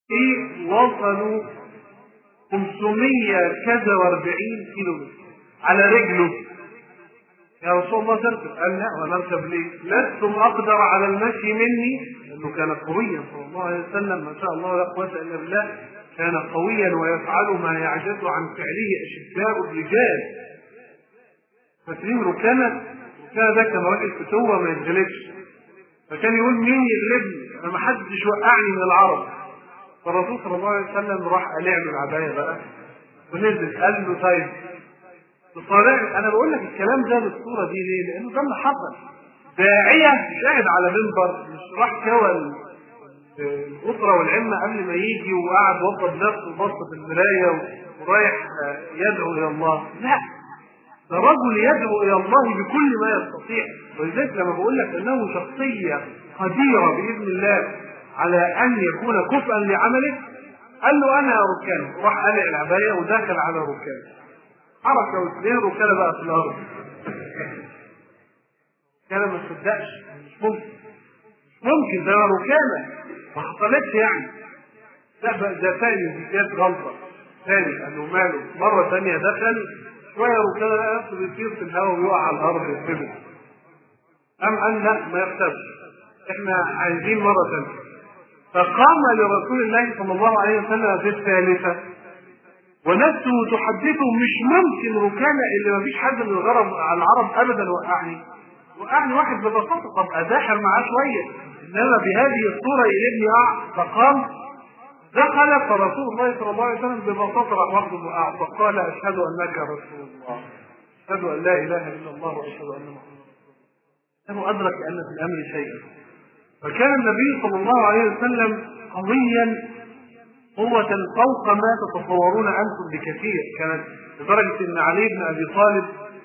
في وصلوا 500 كذا و40 كيلو متر على رجله يا رسول الله تركب قال لا وانا اركب ليه؟ لستم اقدر على المشي مني لانه كان قويا صلى الله عليه وسلم ما شاء الله لا قوه الا بالله كان قويا ويفعل ما يعجز عن فعله اشداء الرجال فاكرين ركانه ركانه ده كان راجل فتوه ما يتغلبش فكان يقول مين يغلبني؟ انا ما حدش وقعني من العرب فالرسول صلى الله عليه وسلم راح قلع له العبايه بقى ونزل قال له طيب تصارع انا بقول لك الكلام ده بالصوره دي ليه؟ لانه ده اللي حصل داعيه شاهد على منبر مش راح كوى الاسره والعمه قبل ما يجي وقعد وضب نفسه وبص في المرايه ورايح يدعو الى الله لا ده رجل يدعو الى الله بكل ما يستطيع ولذلك لما بقول لك انه شخصيه قديره باذن الله على ان يكون كفءا لعمله قال له انا ركان وراح قلع العبايه ودخل على ركان حركه واثنين ركانه بقى في الارض كان ما تصدقش مش ممكن مش ممكن ده ركانه ما حصلتش يعني لا بقى ده ثاني دي كانت غلطه ثاني قال له ماله مره ثانيه دخل شويه ركانه لقى نفسه بيطير في الهواء ويقع على الارض يتفلت قام قال لا ما يحتاجش احنا عايزين مره ثانيه فقام لرسول الله صلى الله عليه وسلم في الثالثه ونفسه تحدثه مش ممكن ركانه اللي ما فيش حد من الغرب على العرب ابدا وقعني وقعني واحد ببساطه طب اداحر معاه شويه انما بهذه الصوره يقلبني اقع فقام دخل فرسول الله صلى الله عليه وسلم ببساطه راح واخده وقع فقال اشهد انك رسول الله اشهد ان لا اله الا الله واشهد ان محمدا رسول الله ادرك ان في الامر شيئا فكان النبي صلى الله عليه وسلم قويا قوة فوق ما تتصورون أنتم بكثير كانت لدرجة أن علي بن أبي طالب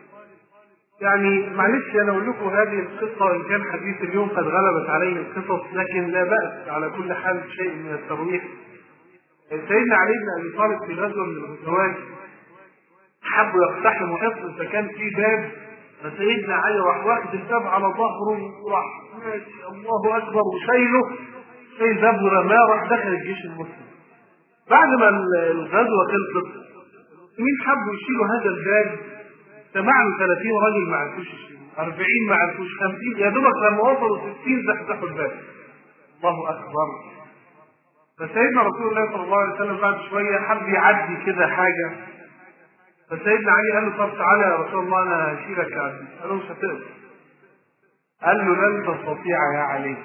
يعني معلش أنا أقول لكم هذه القصة وإن كان حديث اليوم قد غلبت عليه القصص لكن لا بأس على كل حال شيء من الترويح سيدنا علي بن أبي طالب في غزوة من الغزوات حبوا يقتحموا حصن فكان في باب فسيدنا علي راح واخد الباب على ظهره وراح ماشي الله أكبر وشايله شايل باب ورماه راح دخل الجيش المسلم بعد ما الغزوة خلصت المسلمين حبوا يشيلوا هذا الباب سمعنا 30 راجل ما عرفوش يشيلوا 40 ما عرفوش 50 يا دوبك لما وصلوا 60 زحزحوا الباب الله اكبر فسيدنا رسول الله صلى الله عليه وسلم بعد شويه حب يعدي كده حاجه فسيدنا علي قال له طب تعالى يا رسول الله انا هشيلك يا عبد قال له مش هتقدر قال له لن تستطيع يا علي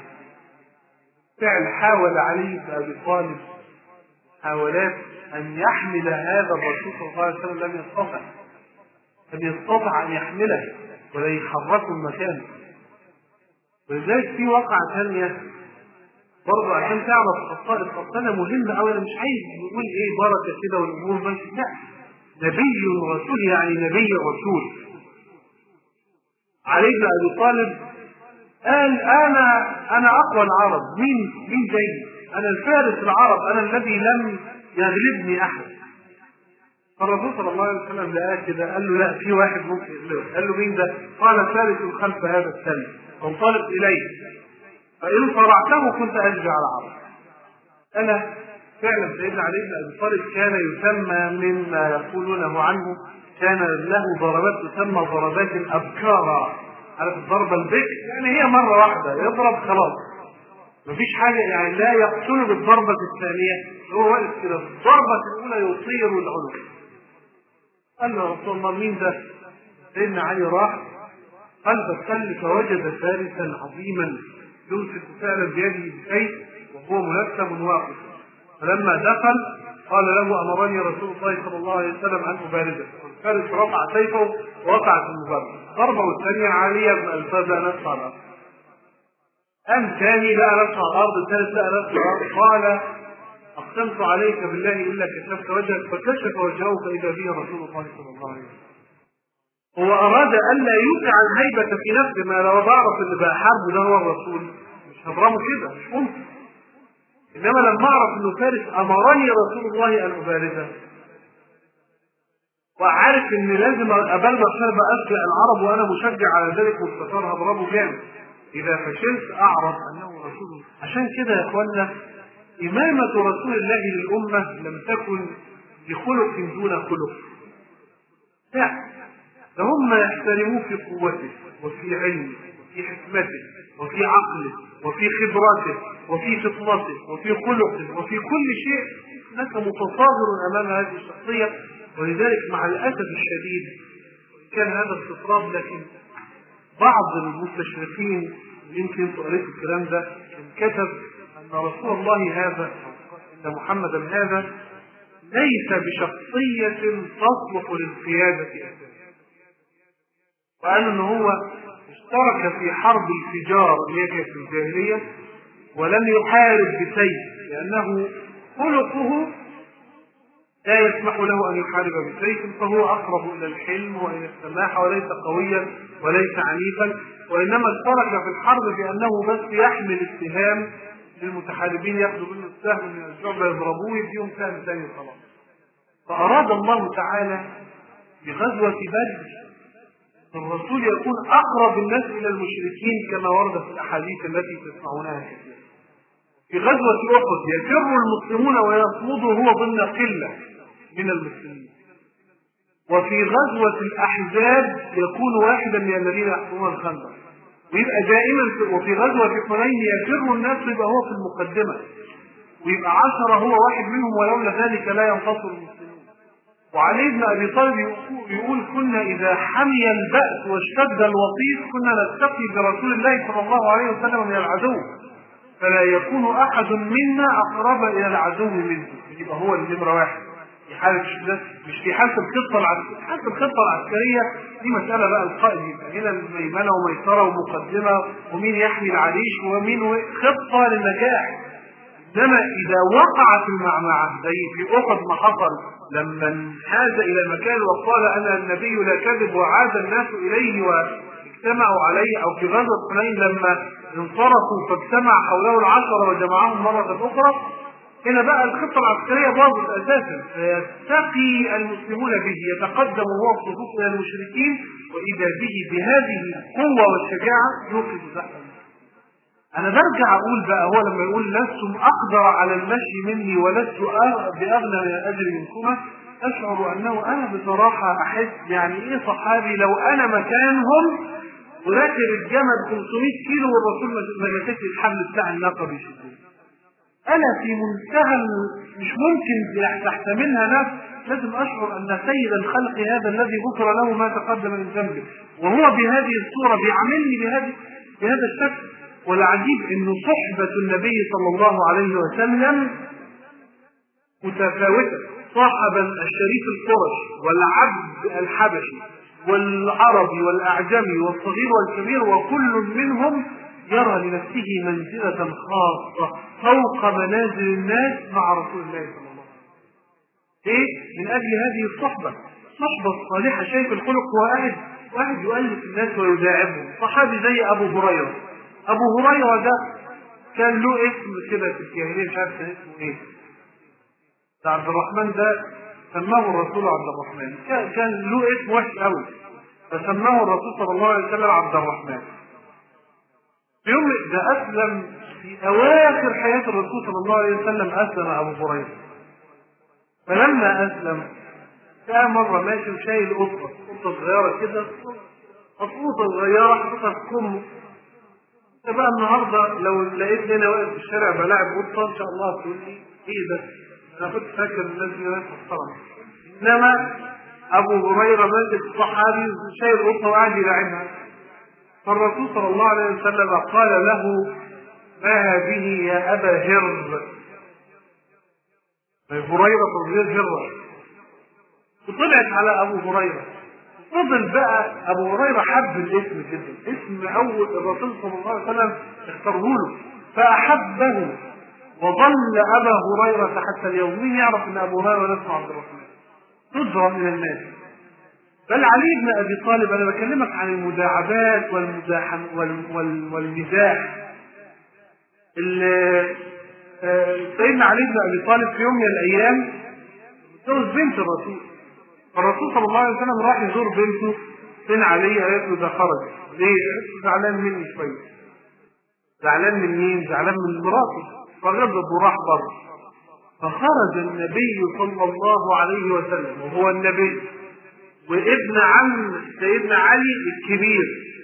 فعل حاول علي بن ابي طالب حاولات أن يحمل هذا الرسول صلى الله عليه وسلم لم يستطع لم يستطع أن يحمله ولا يحركه المكان ولذلك في واقعة ثانية برضه عشان تعرف خصائص خصائص مهمة أوي أنا مش عايز نقول إيه بركة كده والأمور ماشية لا نبي رسول يعني نبي رسول علي بن أبي طالب قال أنا أنا أقوى العرب مين مين زيي أنا الفارس العرب أنا الذي لم يغلبني أحد فالرسول صلى الله عليه وسلم لقاه كده قال له لا في واحد ممكن يغلبه قال له مين ده؟ قال فارس خلف هذا السلم فانطلق إليه فإن صرعته كنت أشجع العرب أنا فعلا سيدنا علي بن أبي طالب كان يسمى مما يقولونه عنه كان له ضربات تسمى ضربات الأبكار عارف الضربة البكر يعني هي مرة واحدة يضرب خلاص مفيش حاجة يعني لا يقتل بالضربة الثانية هو واقف كده الضربة الأولى يطير العنق قال له يا رسول الله مين ده؟ سيدنا علي راح قلب السل فوجد فارسا عظيما يمسك فعلا بيده بسيف وهو ملثم واقف فلما دخل قال له امرني رسول الله صلى الله عليه وسلم ان ابارزه الفارس رفع سيفه ووقع في المبارزه ضربه الثانيه عاليه بن الفاز نفسه على الارض قام ثاني لقى نفسه على الارض الثالث لقى نفسه على الارض قال اقسمت عليك بالله الا كشفت وجهك فكشف وجهه فاذا به رسول الله صلى الله عليه وسلم هو اراد الا يوقع الهيبه في نفسه ما لو بعرف اللي بقى حرب ده هو الرسول مش هضربه كده مش ممكن انما لما اعرف انه فارس امرني رسول الله ان ابارزه وعارف ان لازم ابلغ عشان اشجع العرب وانا مشجع على ذلك مستقر هضربه جامد اذا فشلت اعرف انه رسول الله عشان كده يا اخوانا إمامة رسول الله للأمة لم تكن بخلق دون خلق لا ده هم يحترموه في قوته وفي علمه وفي حكمته وفي عقله وفي خبرته وفي فطنته وفي خلقه وفي كل شيء انك متصابر امام هذه الشخصيه ولذلك مع الاسف الشديد كان هذا استطراد لكن بعض المستشرقين يمكن انتوا قريتوا الكلام ده كتب ان رسول الله هذا ان محمدا هذا ليس بشخصية تصلح للقيادة أساسا وقال ان هو اشترك في حرب الفجار اللي هي كانت في الجاهلية ولم يحارب بسيف لأنه خلقه لا يسمح له أن يحارب بسيف فهو أقرب إلى الحلم وإلى السماحة وليس قويا وليس عنيفا وإنما اشترك في الحرب بأنه بس يحمل السهام للمتحاربين ياخذوا منه السهم من الجعبة يضربوه يديهم سهم ثاني خلاص فأراد الله تعالى بغزوة بدر الرسول يكون أقرب الناس إلى المشركين كما ورد في الأحاديث التي تسمعونها كثيرا في غزوة أحد يفر المسلمون ويصمدوا هو ضمن قلة من المسلمين وفي غزوة الأحزاب يكون واحدا من الذين يحكمون الخندق ويبقى دائما في وفي غزوة حنين يفر الناس يبقى هو في المقدمة ويبقى عشرة هو واحد منهم ولولا ذلك لا ينتصر المسلمون وعلي بن ابي طالب يقول كنا اذا حمي البأس واشتد الوطيس كنا نتقي برسول الله صلى الله عليه وسلم من العدو فلا يكون احد منا اقرب الى العدو منه يبقى هو النمره واحد في حالة الشدة مش في حالة الخطة العسكرية، حالة الخطة العسكرية دي مسألة بقى القائد يبقى هنا ميمنة وميسرة ومقدمة ومين يحمي العريش ومين و... خطة للنجاح. إنما إذا وقعت المعمعة زي في أحد ما حصل لما انحاز إلى المكان وقال أنا النبي لا كذب وعاد الناس إليه واجتمعوا عليه أو في غزوة حنين لما انصرفوا فاجتمع حوله العشرة وجمعهم مرة أخرى هنا بقى الخطة العسكرية باظت أساسا فيستقي المسلمون به يتقدم هو الصفوف إلى المشركين وإذا به بهذه القوة والشجاعة يوقف زحفا أنا برجع أقول بقى هو لما يقول لستم أقدر على المشي مني ولست بأغنى من الأجر منكما أشعر أنه أنا بصراحة أحس يعني إيه صحابي لو أنا مكانهم وراكب الجمل 500 كيلو والرسول ما جاتش الحمل بتاع الناقة بيشدوه أنا في منتهى مش ممكن تحتملها نفس لازم أشعر أن سيد الخلق هذا الذي غفر له ما تقدم من ذنبه وهو بهذه الصورة بيعاملني بهذه بهذا الشكل والعجيب أن صحبة النبي صلى الله عليه وسلم متفاوتة صاحب الشريف القرش والعبد الحبشي والعربي والأعجمي والصغير والكبير وكل منهم يرى لنفسه منزلة خاصة فوق منازل الناس مع رسول الله صلى الله عليه وسلم. إيه؟ من أجل هذه الصحبة، الصحبة الصالحة شايف الخلق هو قاعد واحد يؤلف الناس ويداعبهم، صحابي زي أبو هريرة. أبو هريرة ده كان له اسم كده في الجاهلية مش عارف كان اسمه إيه. ده عبد الرحمن ده سماه الرسول عبد الرحمن، كان له اسم وحش قوي. فسماه الرسول صلى الله عليه وسلم عبد الرحمن. في يوم ده أسلم في أواخر حياة الرسول صلى الله عليه وسلم أسلم أبو هريرة. فلما أسلم كان مرة ماشي وشايل قطة، قطة صغيرة كده قطوطة صغيرة حاططها في كمه. فبقى النهارده لو لقيتني أنا واقف في الشارع بلاعب قطة إن شاء الله تقول لي إيه ده؟ أنا كنت فاكر الناس دي ناس محترمة. إنما أبو هريرة ماسك صحابي وشايل قطة وقاعد يلاعبها. فالرسول صلى الله عليه وسلم قال له ما هذه يا أبا هر هريرة غير هرة وطلعت على أبو هريرة فضل بقى أبو هريرة حب الاسم جدا اسم أول الرسول صلى الله عليه وسلم اختاره له فأحبه وظل أبا هريرة حتى اليوم مين يعرف أن أبو هريرة اسمه عبد الرحمن ندرة من الناس بل علي بن ابي طالب انا بكلمك عن المداعبات والمزاحم وال وال والمزاح سيدنا علي بن ابي طالب في يوم من الايام اتجوز بنت الرسول فالرسول صلى الله عليه وسلم راح يزور بنته فين علي قالت له ده خرج ليه؟ قالت له زعلان مني شويه زعلان من مين؟ زعلان من مراته فغضب وراح بره فخرج النبي صلى الله عليه وسلم وهو النبي وابن عم سيدنا علي الكبير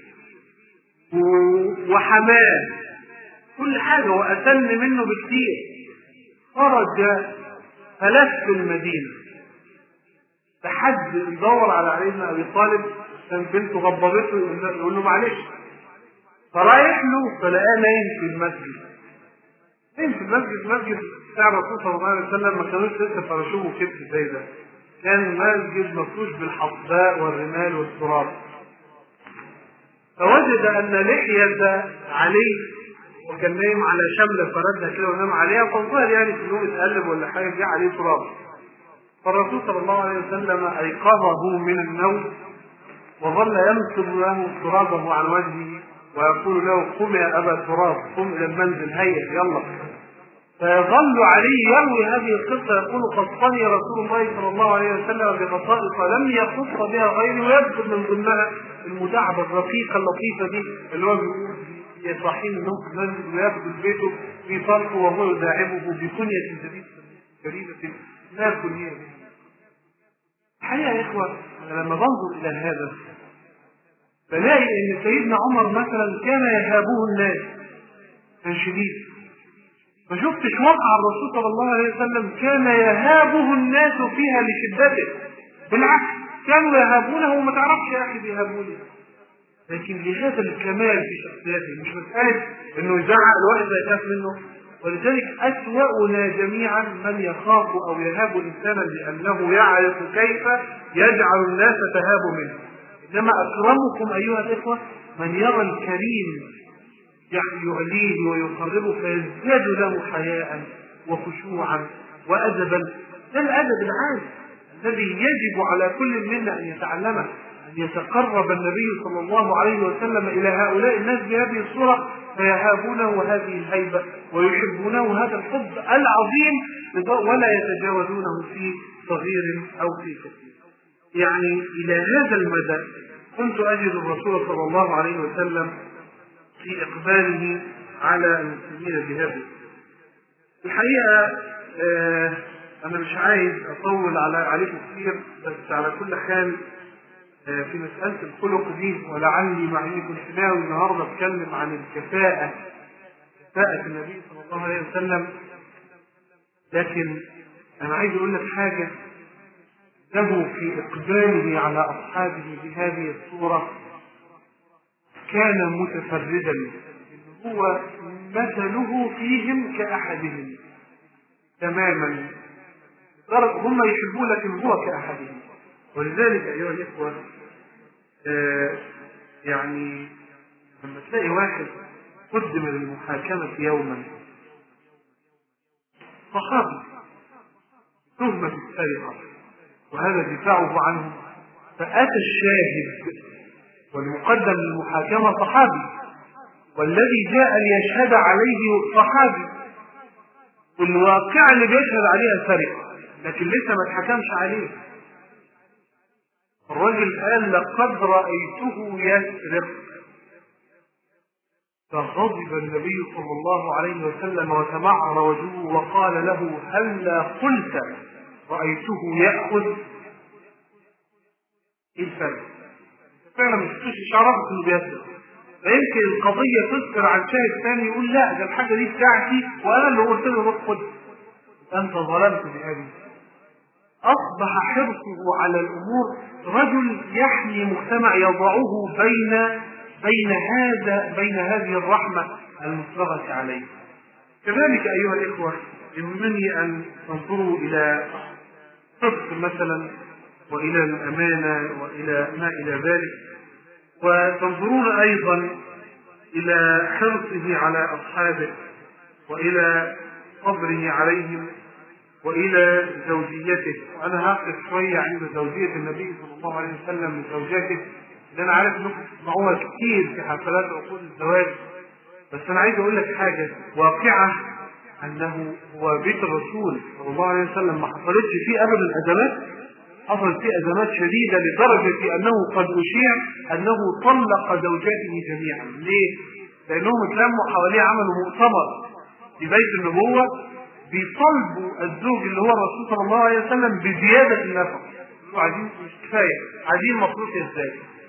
وحماه كل حاجة وأسن منه بكثير خرج فلف المدينة لحد يدور على علي بن أبي طالب كان بنته غضبته يقول له معلش فرايح له فلقاه نايم في المسجد نايم في المسجد المسجد بتاع الرسول صلى الله عليه وسلم ما كانوش لسه فرشوه كتف زي ده كان مسجد مفروش بالحصباء والرمال والتراب فوجد ان لحية علي وكان نايم على شملة فردها كده ونام عليها فالظاهر يعني في اليوم اتقلب ولا حاجة جه عليه تراب فالرسول صلى الله عليه وسلم أيقظه من النوم وظل ينصب له ترابه عن وجهه ويقول له قم يا أبا تراب قم إلى المنزل هيا يلا فيظل علي يروي هذه القصة يقول خصني رسول الله صلى الله عليه وسلم بخصائص لم يخص بها غيري ويذكر من ضمنها المداعبة الرقيقة اللطيفة دي اللي هو بيقول يصحين النوم في المنزل ويدخل بيته في فرقه وهو يداعبه بكنية جديدة جديدة لا كنية الحقيقة يا إخوة أنا لما بنظر إلى هذا بلاقي إن سيدنا عمر مثلا كان يهابه الناس كان شديد ما شفتش وقع الرسول صلى الله عليه وسلم كان يهابه الناس فيها لشدته بالعكس كانوا يهابونه وما تعرفش يا اخي بيهابوني لكن لهذا الكمال في شخصيته مش مسألة انه يزعق الواحد يخاف منه ولذلك أسوأنا جميعا من يخاف أو يهاب إنسانا لأنه يعرف كيف يجعل الناس تهاب منه إنما أكرمكم أيها الإخوة من يرى الكريم يعني يعليه ويقربه فيزداد له حياء وخشوعا وأدبا ده الأدب العام الذي يجب على كل منا أن يتعلمه أن يتقرب النبي صلى الله عليه وسلم إلى هؤلاء الناس بهذه الصورة فيهابونه هذه الهيبة ويحبونه هذا الحب العظيم ولا يتجاوزونه في صغير أو في كثير يعني إلى هذا المدى كنت أجد الرسول صلى الله عليه وسلم في إقباله على المسلمين بهذا الحقيقة آه أنا مش عايز أطول على عليكم كثير بس على كل حال آه في مسألة الخلق دي ولعلي مع إني كنت ناوي النهاردة أتكلم عن الكفاءة كفاءة النبي صلى الله عليه وسلم لكن أنا عايز أقول لك حاجة له في إقباله على أصحابه بهذه الصورة كان متفردا هو مثله فيهم كأحدهم تماما هم يحبون لكن هو كأحدهم ولذلك أيها الإخوة آه يعني لما تلاقي واحد قدم للمحاكمة يوما صحابي تهمة السرقة وهذا دفاعه عنه فأتى الشاهد والمقدم للمحاكمة صحابي والذي جاء ليشهد عليه صحابي والواقع اللي بيشهد عليها سرقة لكن لسه ما اتحكمش عليه الرجل قال لقد رأيته يسرق فغضب النبي صلى الله عليه وسلم وتمعر وجهه وقال له هلا قلت رأيته يأخذ ايه الفرق؟ فعلا مش مش عرفت انه بيسرق فيمكن القضية تذكر عن شاهد ثاني يقول لا ده الحاجة دي بتاعتي وأنا اللي قلت له روح خد أنت ظلمت بهذه أصبح حرصه على الأمور رجل يحمي مجتمع يضعه بين بين هذا بين هذه الرحمة المفرغة عليه كذلك أيها الإخوة يهمني أن تنظروا إلى صدق مثلا وإلى الأمانة وإلى ما إلى ذلك وتنظرون أيضا إلى حرصه على أصحابه وإلى صبره عليهم وإلى زوجيته وأنا هقف شوية عند زوجية النبي صلى الله عليه وسلم من زوجاته اللي أنا عارف إنكم تسمعوها كتير في حفلات عقود الزواج بس أنا عايز أقول لك حاجة واقعة أنه هو بيت الرسول صلى الله عليه وسلم ما حصلتش فيه أبدا أزمات حصلت فيه أزمات شديدة لدرجة أنه قد أشيع أنه طلق زوجاته جميعا ليه؟ لأنهم اتلموا حواليه عملوا مؤتمر في بيت النبوة بيطالبوا الزوج اللي هو الرسول صلى الله عليه وسلم بزيادة النفقة عايزين مش كفاية عايزين مصروف ازاي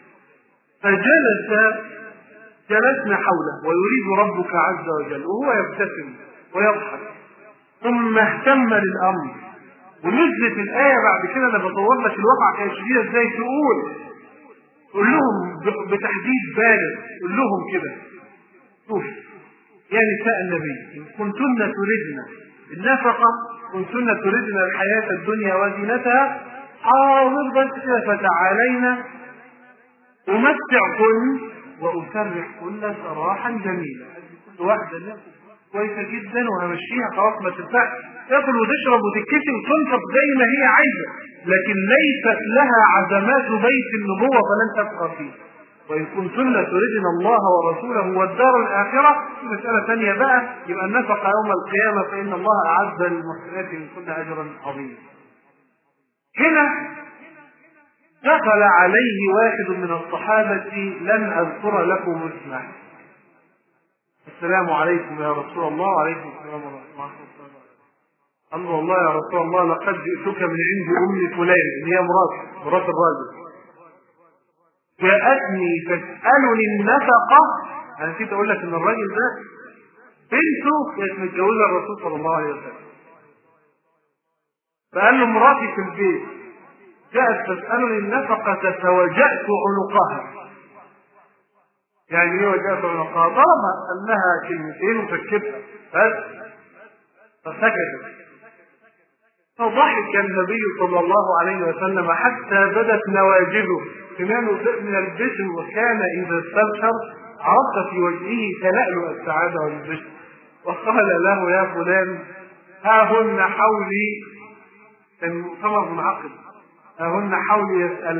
فجلس جلسنا حوله ويريد ربك عز وجل وهو يبتسم ويضحك ثم اهتم للامر ونزلت الايه بعد كده انا بصور لك الواقع كان شديد ازاي تقول قول لهم بتحديد بالغ قول لهم كده شوف يا نساء النبي ان كنتن تردن النفقه كنتن تردن الحياه الدنيا وزينتها حاضر بس كده فتعالينا امتعكن واسرحكن سراحا جميلا كل واحده منكم كويسه جدا وهمشيها خلاص ما تنفعش تاكل وتشرب وتتكسي وتنفق زي ما هي عايزه لكن ليست لها عزمات بيت النبوه فلن تبقى فيه وإن كنتن تردن الله ورسوله والدار الآخرة في مسألة ثانية بقى يبقى النفق يوم القيامة فإن الله أعد للمحسنات منكن أجرا عظيما. هنا دخل عليه واحد من الصحابة لم أذكر لكم اسمه. السلام عليكم يا رسول الله وعليكم السلام ورحمة الله وبركاته. قال والله يا رسول الله لقد جئتك من عند أم فلان اللي هي مرات مرات الراجل. جاءتني تسألني النفقة أنا نسيت أقول لك إن الراجل ده بنته كانت متجوزة الرسول صلى الله عليه وسلم فقال له مراتي في البيت جاءت تسألني النفقة فوجأت عنقها يعني ايه وجأت عنقها؟ ضربها قال لها كلمتين وسكتها بس فسكتت فضحك النبي صلى الله عليه وسلم حتى بدت نواجذه كمان من البشر وكان اذا استبشر عرف في وجهه تلألؤ السعاده والبشر وقال له يا فلان ها هن حولي كان مؤتمر منعقد ها هن حولي يسأل